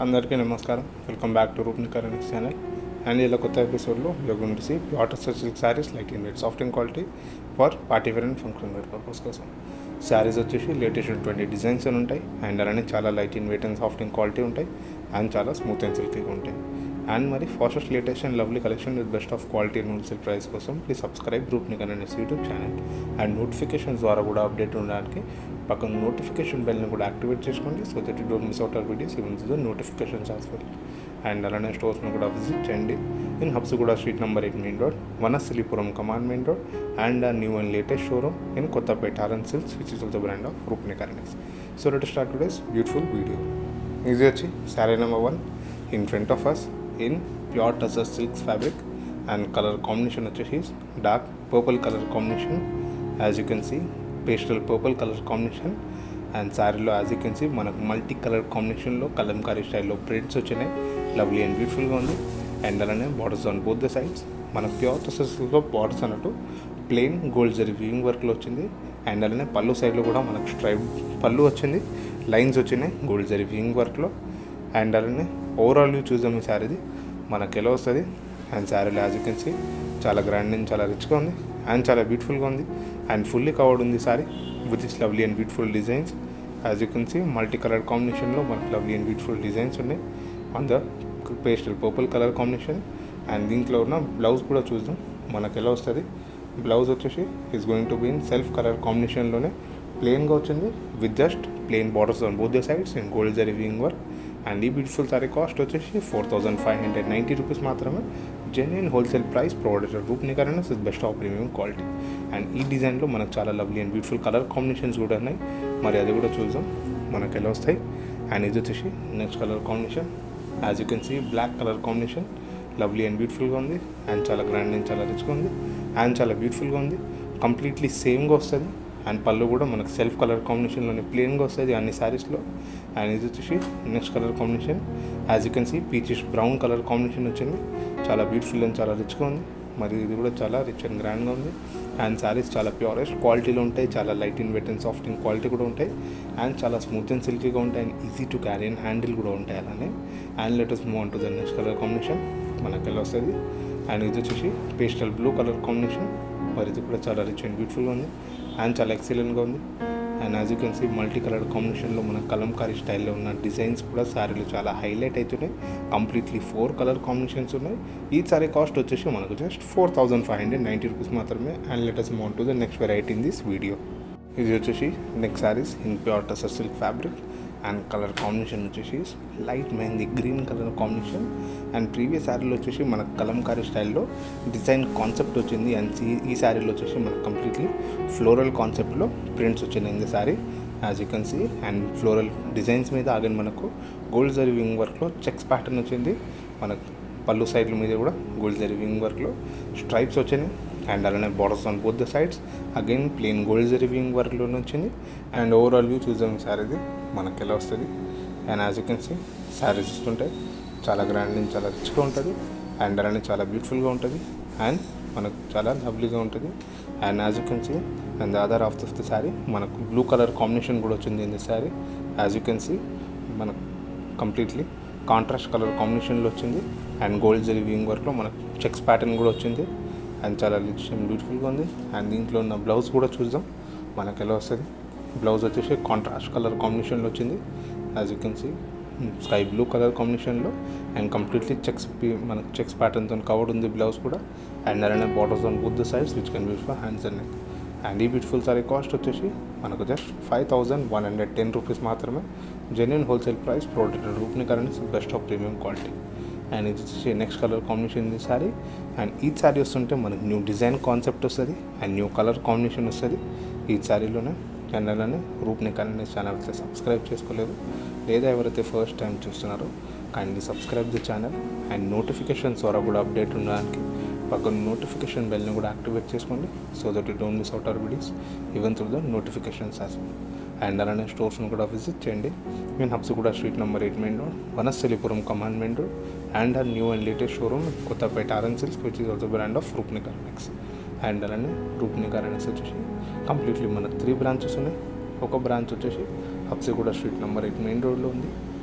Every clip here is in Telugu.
అందరికీ నమస్కారం వెల్కమ్ బ్యాక్ టు రూప్ని కరెన్స్ ఛానల్ అండ్ ఇలా కొత్త ఎపిసోడ్లో యూర్ గుంట్ సి pure silk sarees light in weight soft in quality for party wear and function wear purpose కోసం శారీస్ వచ్చేసి లేటెస్ట్ ట్వంటీ డిజైన్స్ అని ఉంటాయి అండ్ అలానే చాలా light in weight and soft in quality ఉంటాయి అండ్ చాలా స్మూత్ అండ్ సిల్కీగా ఉంటాయి అండ్ మరి fastest latest and lovely collection with best of quality and wholesale price కోసం ప్లీజ్ సబ్స్క్రైబ్ గ్రూప్ నికన్ అనేసి యూట్యూబ్ ఛానల్ అండ్ నోటిఫికేషన్స్ ద్వారా కూడా అప్డేట్ ఉండడానికి పక్కన నోటిఫికేషన్ బెల్ని కూడా యాక్టివేట్ చేసుకోండి so that you don't miss out our videos even the notifications as well and అలానే స్టోర్స్ని కూడా విజిట్ చేయండి in Habsiguda street number eight main road Vanasthalipuram Kaman main road and new and latest showroom in Kothapet RN Silks which is also brand of రూప్ని కరెనెక్స్ so let start today's beautiful video ఇది వచ్చి sari number one in front of us in pure tussar silks fabric and colour combination వచ్చేసి dark purple colour combination as you can see pastel purple colour combination and శారీలో యాజ్ యూ కెన్ సీ మనకు మల్టీ కలర్ కాంబినేషన్లో కలంకారీ స్టైల్లో ప్రింట్స్ వచ్చినాయి లవ్లీ అండ్ బ్యూటిఫుల్గా ఉంది అండ్ అలానే borders on both the sides మన ప్యూర్ టసర్స్లో బార్డర్స్ అన్నట్టు ప్లెయిన్ గోల్డ్ జరీ వీవింగ్ వర్క్లో వచ్చింది అండ్ అలానే పళ్ళు సైడ్లో కూడా మనకు స్ట్రైప్ పళ్ళు వచ్చింది లైన్స్ వచ్చినాయి గోల్డ్ జరీ వీవింగ్ వర్క్లో అండ్ అలానే ఓవరాల్ వ్యూ చూద్దాం ఈ శారీది మనకు ఎలా వస్తుంది అండ్ శారీలో యాజ్ యూ కెన్ సీ చాలా గ్రాండ్ అండ్ చాలా రిచ్గా ఉంది అండ్ చాలా బ్యూటిఫుల్గా ఉంది అండ్ ఫుల్లీ కవర్డ్ ఉంది sari with is lovely and beautiful designs as you can see multi colour కాంబినేషన్లో మనకు లవ్లీ అండ్ బ్యూటిఫుల్ డిజైన్స్ ఉన్నాయి on the pastel purple colour combination and దీంట్లో ఉన్న బ్లౌజ్ కూడా చూద్దాం మనకు ఎలా వస్తుంది బ్లౌజ్ వచ్చేసి is going to be in self colour కాంబినేషన్లోనే ప్లెయిన్గా వచ్చింది with just plain borders on both the sides and gold zari weaving work and ఈ బ్యూటిఫుల్ సారీ కాస్ట్ వచ్చేసి four thousand five hundred ninety rupees మాత్రమే జెన్యున్ హోల్సేల్ ప్రైస్ ప్రొవైడెడ్ రూప్ నికరణ is best of premium quality and ఈ డిజైన్లో మనకు చాలా lovely and beautiful colour combinations కూడా ఉన్నాయి మరి అది కూడా చూద్దాం మనకు ఎలా వస్తాయి అండ్ ఇది వచ్చేసి next colour combination as you can see black colour combination lovely and బ్యూటిఫుల్గా ఉంది అండ్ చాలా గ్రాండ్ అండ్ చాలా రిచ్గా ఉంది అండ్ చాలా బ్యూటిఫుల్గా ఉంది కంప్లీట్లీ సేమ్గా వస్తుంది అండ్ పళ్ళు కూడా మనకు సెల్ఫ్ కలర్ కాంబినేషన్లోనే ప్లెయిన్గా వస్తుంది అన్ని శారీస్లో అండ్ ఇది వచ్చేసి next colour combination as you can see peachish brown colour combination వచ్చింది చాలా బ్యూటిఫుల్ అండ్ చాలా రిచ్గా ఉంది మరి ఇది కూడా చాలా రిచ్ అండ్ గ్రాండ్గా ఉంది అండ్ శారీస్ చాలా ప్యూరెస్ట్ క్వాలిటీలో ఉంటాయి చాలా light in weight and soft in quality కూడా ఉంటాయి అండ్ చాలా స్మూత్ అండ్ సిల్కీగా ఉంటాయి and easy to carry and handle కూడా ఉంటాయి అలానే and let us move on to the next colour combination మనకి ఎలా వస్తుంది అండ్ ఇది వచ్చేసి పేస్టల్ బ్లూ కలర్ కాంబినేషన్ మరి ఇది కూడా చాలా రిచ్ అండ్ బ్యూటిఫుల్గా ఉంది అండ్ చాలా ఎక్సలెంట్గా ఉంది and as you can see multi colour కాంబినేషన్లో మన కలంకారీ స్టైల్లో ఉన్న డిజైన్స్ కూడా శారీలు చాలా హైలైట్ అవుతున్నాయి కంప్లీట్లీ ఫోర్ కలర్ కాంబినేషన్స్ ఉన్నాయి ఈ సారీ కాస్ట్ వచ్చేసి మనకు just four thousand five hundred ninety rupees మాత్రమే and let us move on to the next variety in this video ఇది వచ్చేసి next saris in pure tussar silk fabric and colour combination వచ్చేసి light mehndi green colour combination and previous శారీలో వచ్చేసి మన కలంకారీ స్టైల్లో డిజైన్ కాన్సెప్ట్ వచ్చింది అండ్ ఈ శారీలో వచ్చేసి మనకు కంప్లీట్లీ ఫ్లోరల్ కాన్సెప్ట్లో ప్రింట్స్ వచ్చింది in the sari as you can see and floral designs మీద ఆగని మనకు గోల్డ్ జరీ వింగ్ వర్క్లో చెక్స్ ప్యాటర్న్ వచ్చింది మనకు పళ్ళు సైడ్ల మీద కూడా గోల్డ్ జరీ వింగ్ వర్క్లో స్ట్రైప్స్ వచ్చినాయి అండ్ అలానే borders on both the sides again plain gold zari weaving వర్క్లోనే వచ్చింది అండ్ ఓవరాల్ వ్యూ చూద్దాం శారీది మనకి ఎలా వస్తుంది and as you can see saris ఇస్తుంటే చాలా గ్రాండ్ అండ్ చాలా రిచ్గా ఉంటుంది అండ్ అలానే చాలా బ్యూటిఫుల్గా ఉంటుంది అండ్ మనకు చాలా లవ్లీగా ఉంటుంది and as you can see and the other of the sari మనకు బ్లూ కలర్ కాంబినేషన్ కూడా వచ్చింది in the sari as you can see మనకు కంప్లీట్లీ కాంట్రాస్ట్ కలర్ కాంబినేషన్లో వచ్చింది అండ్ గోల్డ్ జరీ వింగ్ వర్క్లో మనకు చెక్స్ ప్యాటర్న్ కూడా వచ్చింది అండ్ చాలా రిచ్ అండ్ బ్యూటిఫుల్గా ఉంది అండ్ దీంట్లో ఉన్న బ్లౌజ్ కూడా చూద్దాం మనకు ఎలా వస్తుంది బ్లౌజ్ వచ్చేసి కాంట్రాస్ట్ కలర్ కాంబినేషన్లో వచ్చింది as you can see sky blue colour కాంబినేషన్లో అండ్ కంప్లీట్లీ చెక్స్ మనకు చెక్స్ ప్యాటర్న్తో కవర్డ్ ఉంది బ్లౌజ్ కూడా అండ్ అలానే borders on both the sides which can beautiful hands and neck and ఈ బ్యూటిఫుల్ సారీ కాస్ట్ వచ్చేసి మనకు just five thousand one hundred ten rupees మాత్రమే జెన్యున్ హోల్సేల్ ప్రైస్ ప్రొడక్ట్ రూప్ని కరెన్స్ best of premium quality and ఇది వచ్చేసి నెక్స్ట్ కలర్ కాంబినేషన్ ఇది శారీ అండ్ ఈ శారీ వస్తుంటే మనకి న్యూ డిజైన్ కాన్సెప్ట్ వస్తుంది అండ్ న్యూ కలర్ కాంబినేషన్ వస్తుంది ఈ శారీలోనే అండ్ అలానే రూప్ని కరెన్స్ ఛానల్ సబ్స్క్రైబ్ చేసుకోలేదు లేదా ఎవరైతే ఫస్ట్ టైం చూస్తున్నారో kindly subscribe the channel and notifications ద్వారా కూడా అప్డేట్ ఉండడానికి పక్కన నోటిఫికేషన్ బెల్ని కూడా యాక్టివేట్ చేసుకోండి so that you don't miss out our videos even through the notifications as well and అలానే స్టోర్స్ని కూడా విజిట్ చేయండి నేను Habsiguda street number eight main road Vanasthalipuram Kaman main road and ఆ new and latest showroom Kothapet RN Silks which is also brand of రూప్ని కార్నెక్స్ అండ్ అలానే రూప్ని కార్నెక్స్ వచ్చేసి కంప్లీట్లీ మన త్రీ బ్రాంచెస్ ఉన్నాయి ఒక బ్రాంచ్ వచ్చేసి Habsiguda street number eight main రోడ్లో ఉంది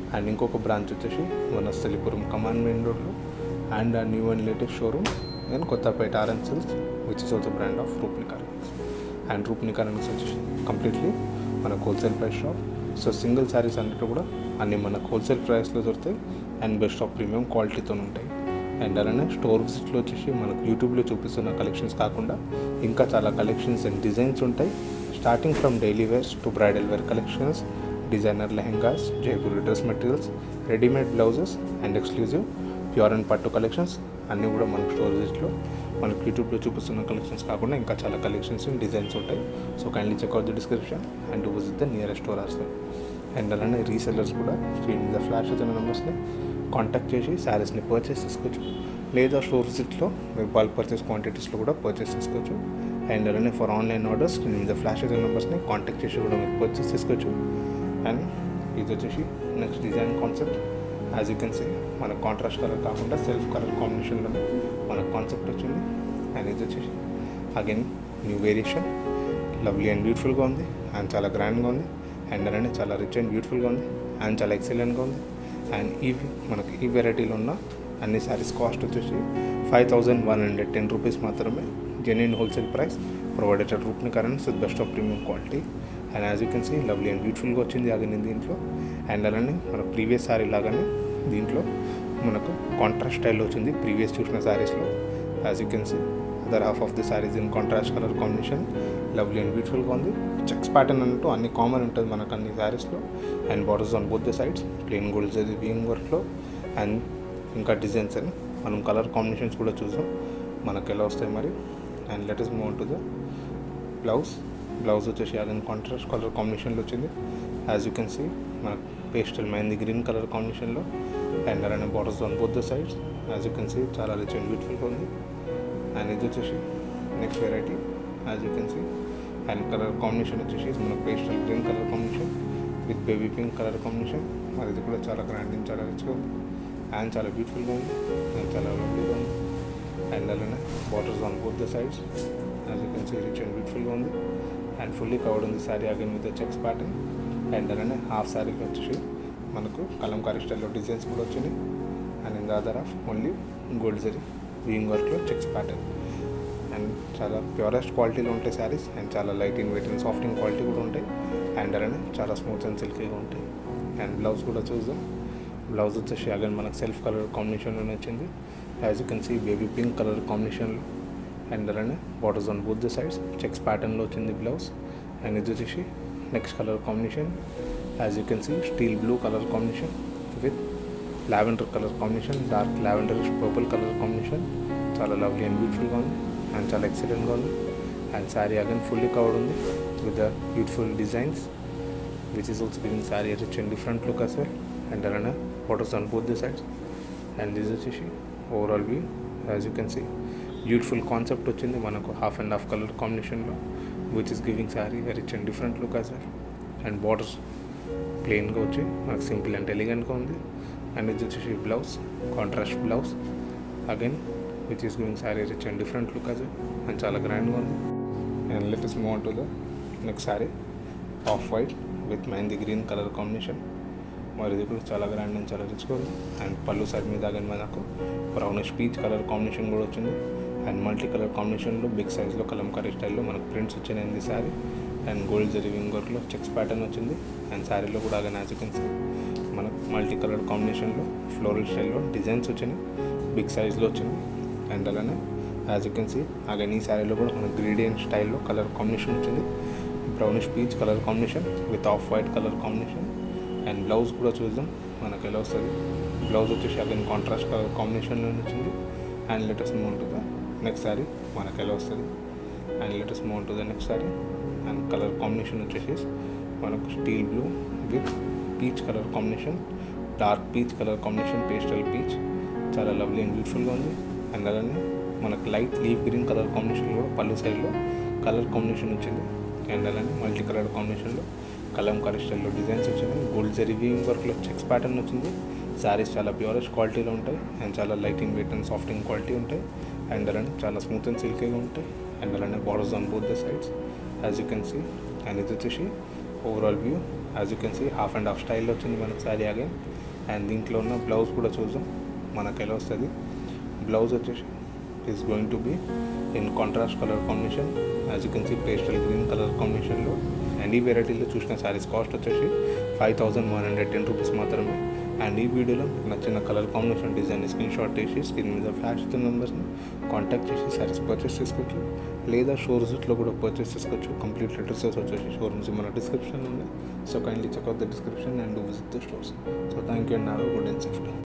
అండ్ ఇంకొక బ్రాంచ్ వచ్చేసి వనస్థలిపురం కమాండ్ మెయిన్ రోడ్లో అండ్ ఆ new and latest showroom and Kothapet RN Silks which is also brand of రూప్నికా రింగ్స్ అండ్ రూప్నికా రింగ్స్ వచ్చేసి కంప్లీట్లీ మనకు wholesale price shop so single saris అన్నిటి కూడా అన్నీ మనకు హోల్సేల్ ప్రైస్లో దొరుకుతాయి అండ్ బెస్ట్ ఆఫ్ ప్రీమియం క్వాలిటీతో ఉంటాయి అండ్ అలానే స్టోర్ విజిట్లో వచ్చేసి మనకు యూట్యూబ్లో చూపిస్తున్న కలెక్షన్స్ కాకుండా ఇంకా చాలా కలెక్షన్స్ అండ్ డిజైన్స్ ఉంటాయి starting from daily wears to bridal wear collections designer lehengas Jaipuri dress materials readymade blouses and exclusive pure and పట్టు కలెక్షన్స్ అన్నీ కూడా మనకు స్టోర్ విజిట్లో మనకు యూట్యూబ్లో చూపిస్తున్న కలెక్షన్స్ కాకుండా ఇంకా చాలా కలెక్షన్స్ అండ్ డిజైన్స్ ఉంటాయి so kindly check out the description and to visit the nearest store also and అలానే రీసెల్లర్స్ కూడా స్క్రీన్ మీద ఫ్లాష్ వచ్చిన నెంబర్స్ని కాంటాక్ట్ చేసి శారీస్ని పర్చేస్ చేసుకోవచ్చు లేదా స్టోర్ విజిట్లో మీరు బల్క్ పర్చేస్ క్వాంటిటీస్లో కూడా పర్చేస్ చేసుకోవచ్చు అండ్ అలానే ఫర్ ఆన్లైన్ ఆర్డర్స్ స్క్రీన్ మీద ఫ్లాష్ వచ్చిన నెంబర్స్ని కాంటాక్ట్ చేసి కూడా మీరు పర్చేస్ చేసుకోవచ్చు అండ్ ఇది వచ్చేసి next design concept as you can see మన కాంట్రాస్ట్ కలర్ కాకుండా సెల్ఫ్ కలర్ కాంబినేషన్లో మన కాన్సెప్ట్ వచ్చింది అండ్ ఇది వచ్చేసి again new variation lovely and బ్యూటిఫుల్గా ఉంది అండ్ చాలా గ్రాండ్గా ఉంది అండ్ అలానే చాలా రిచ్ అండ్ బ్యూటిఫుల్గా ఉంది అండ్ చాలా ఎక్సలెంట్గా ఉంది అండ్ ఈ మనకి ఈ వెరైటీలో ఉన్న అన్ని శారీస్ కాస్ట్ వచ్చేసి five thousand one hundred ten rupees మాత్రమే genuine wholesale price provided at రూప్ని కరెంట్స్ with best of premium quality and as you can see lovely and బ్యూటిఫుల్గా వచ్చింది అగని దీంట్లో అండ్ అలానే మన ప్రీవియస్ శారీ లాగానే దీంట్లో మనకు కాంట్రాస్ట్ స్టైల్లో వచ్చింది ప్రీవియస్ చూసిన శారీస్లో as you can see other half of the saris in contrast colour combination lovely and బ్యూటిఫుల్గా ఉంది చెక్స్ ప్యాటర్న్ అంటూ అన్ని కామన్ ఉంటుంది మనకు అన్ని శారీస్లో and borders on both the sides plain gold zari weaving వర్క్లో అండ్ ఇంకా డిజైన్స్ అని మనం కలర్ కాంబినేషన్స్ కూడా చూసాం మనకు ఎలా వస్తాయి మరి and latest move to the blouse blouse వచ్చేసి అదన్ కాంట్రాస్ట్ కలర్ కాంబినేషన్లో వచ్చింది యాజ్ యూ కెన్ సీ మనకు పేస్టల్ మైంది గ్రీన్ కలర్ కాంబినేషన్లో అండ్ అలానే borders on both the sides as you can see చాలా రిచ్ అండ్ బ్యూటిఫుల్గా ఉంది అండ్ ఇది వచ్చేసి next variety as you can see and colour combination వచ్చేసి మనకు pastel green colour combination with baby pink colour combination మరి ఇది కూడా చాలా గ్రాండ్ అండ్ చాలా రిచ్గా ఉంది అండ్ చాలా బ్యూటిఫుల్గా ఉంది అండ్ చాలా లవ్లీగా ఉంది అండ్ అలానే borders on both the sides as you can see rich and బ్యూటిఫుల్గా ఉంది అండ్ ఫుల్లీ కవర్డ్ ఉంది sari again with checks pattern and అలానే హాఫ్ శారీకి వచ్చేసి మనకు కలంకారీ స్టైల్లో డిజైన్స్ కూడా వచ్చినాయి and in the other of only gold zari weaving వర్క్లో చెక్స్ ప్యాటర్న్ అండ్ చాలా ప్యూరెస్ట్ క్వాలిటీలో ఉంటాయి శారీస్ అండ్ చాలా light in weight and soft in quality కూడా ఉంటాయి అండ్ అలానే చాలా స్మూత్ అండ్ సిల్కీగా ఉంటాయి అండ్ బ్లౌజ్ కూడా చూద్దాం బ్లౌజ్ వచ్చేసి అగైన్ మనకు సెల్ఫ్ కలర్ కాంబినేషన్లోనే వచ్చింది as you can see baby pink colour కాంబినేషన్లో అండ్ అలానే borders on both the sides checks ప్యాటర్న్లో వచ్చింది బ్లౌజ్ అండ్ ఇది వచ్చేసి next colour combination as you can see steel blue colour combination with lavender colour combination dark lavender purple colour combination చాలా లవ్లీ అండ్ బ్యూటిఫుల్గా ఉంది అండ్ చాలా ఎక్సలెంట్గా ఉంది and sari again fully covered ఉంది with the beautiful designs which is also giving sari rich and different look as well and అలానే photos on both the sides and this వచ్చేసి overall view as you can see beautiful concept వచ్చింది మనకు హాఫ్ అండ్ హాఫ్ కలర్ కాంబినేషన్లో which is giving sari rich and different look as well and borders ప్లెయిన్గా వచ్చి మనకు సింపుల్ అండ్ ఎలిగెంట్గా ఉంది అండ్ ఇది వచ్చేసి blouse contrast blouse again which is giving sari rich and different look as and చాలా గ్రాండ్గా ఉంది and latest move to the next sari off white with mehndi green colour combination మరి ఇది కూడా చాలా గ్రాండ్ అండ్ చాలా రిచ్గా ఉంది అండ్ పళ్ళు సైడ్ మీద కానీ మనకు బ్రౌనిష్ పీచ్ కలర్ కాంబినేషన్ కూడా వచ్చింది అండ్ మల్టీ కలర్ కాంబినేషన్లో బిగ్ సైజ్లో కలంకారీ స్టైల్లో మనకు ప్రింట్స్ వచ్చినాయి sari and gold zari weaving వర్క్లో చెక్స్ ప్యాటర్న్ వచ్చింది అండ్ శారీలో కూడా అగైన్ యాజ్ కెన్ సీ మనకు మల్టీ కలర్ కాంబినేషన్లో ఫ్లోరల్ స్టైల్లో డిజైన్స్ వచ్చినాయి బిగ్ సైజ్లో వచ్చింది అండ్ అలానే as you can see again ఈ శారీలో కూడా మనకు గ్రీడియంట్ స్టైల్లో కలర్ కాంబినేషన్ వచ్చింది brownish peach colour combination with off white colour combination and blouse కూడా చూద్దాం మనకు ఎలా వస్తుంది బ్లౌజ్ వచ్చేసి అగైన్ కాంట్రాస్ట్ కలర్ కాంబినేషన్లో వచ్చింది అండ్ లెటెస్ట్ మూవ్ ఉంటుంది నెక్స్ట్ శారీ మనకు ఎలా వస్తుంది అండ్ లెటెస్ట్ మూవ్ ఉంటుంది next sari and colour combination వచ్చేసి మనకు steel blue with peach colour combination dark peach colour combination pastel peach చాలా లవ్లీ అండ్ బ్యూటిఫుల్గా ఉంది అండ్ అలానే మనకు light leaf green colour combination కూడా పళ్ళు సైడ్లో కలర్ కాంబినేషన్ వచ్చింది అండ్ అలానే మల్టీ కలర్ కాంబినేషన్లో కలంకారీ స్టైల్లో డిజైన్స్ వచ్చినాయి గోల్డ్ జరీ వీవింగ్ వర్క్లో చెక్స్ ప్యాటర్న్ వచ్చింది శారీస్ చాలా ప్యూరెస్ట్ క్వాలిటీలో ఉంటాయి అండ్ చాలా light in weight and soft in quality ఉంటాయి అండ్ అలానే చాలా స్మూత్ అండ్ సిల్కీగా ఉంటాయి అండ్ అలానే borders on both the sides as you can see and ఇది వచ్చేసి overall view as you can see half and half స్టైల్లో వచ్చింది మనకి శారీ అగైన్ అండ్ దీంట్లో ఉన్న బ్లౌజ్ కూడా చూద్దాం మనకు ఎలా వస్తుంది బ్లౌజ్ వచ్చేసి is going to be in contrast colour combination as you can see pastel green colour కాంబినేషన్లో అండ్ ఈ వెరైటీలో చూసిన శారీస్ కాస్ట్ వచ్చేసి five thousand one hundred ten rupees మాత్రమే అండ్ ఈ వీడియోలో మీకు నచ్చిన colour combination design screenshot తీసి స్క్రీన్ మీద ఫ్లాష్ ఇస్తున్న నెంబర్స్ని కాంటాక్ట్ చేసి శారీస్ పర్చేస్ చేసుకోవచ్చు లేదా షోరూమ్స్లో కూడా పర్చేస్ చేసుకోవచ్చు కంప్లీట్ అడ్రసెస్ వచ్చేసి షోరూమ్స్ మన డిస్క్రిప్షన్లో ఉన్నాయి so kindly check out the description and visit the stores so thank you and have good and safety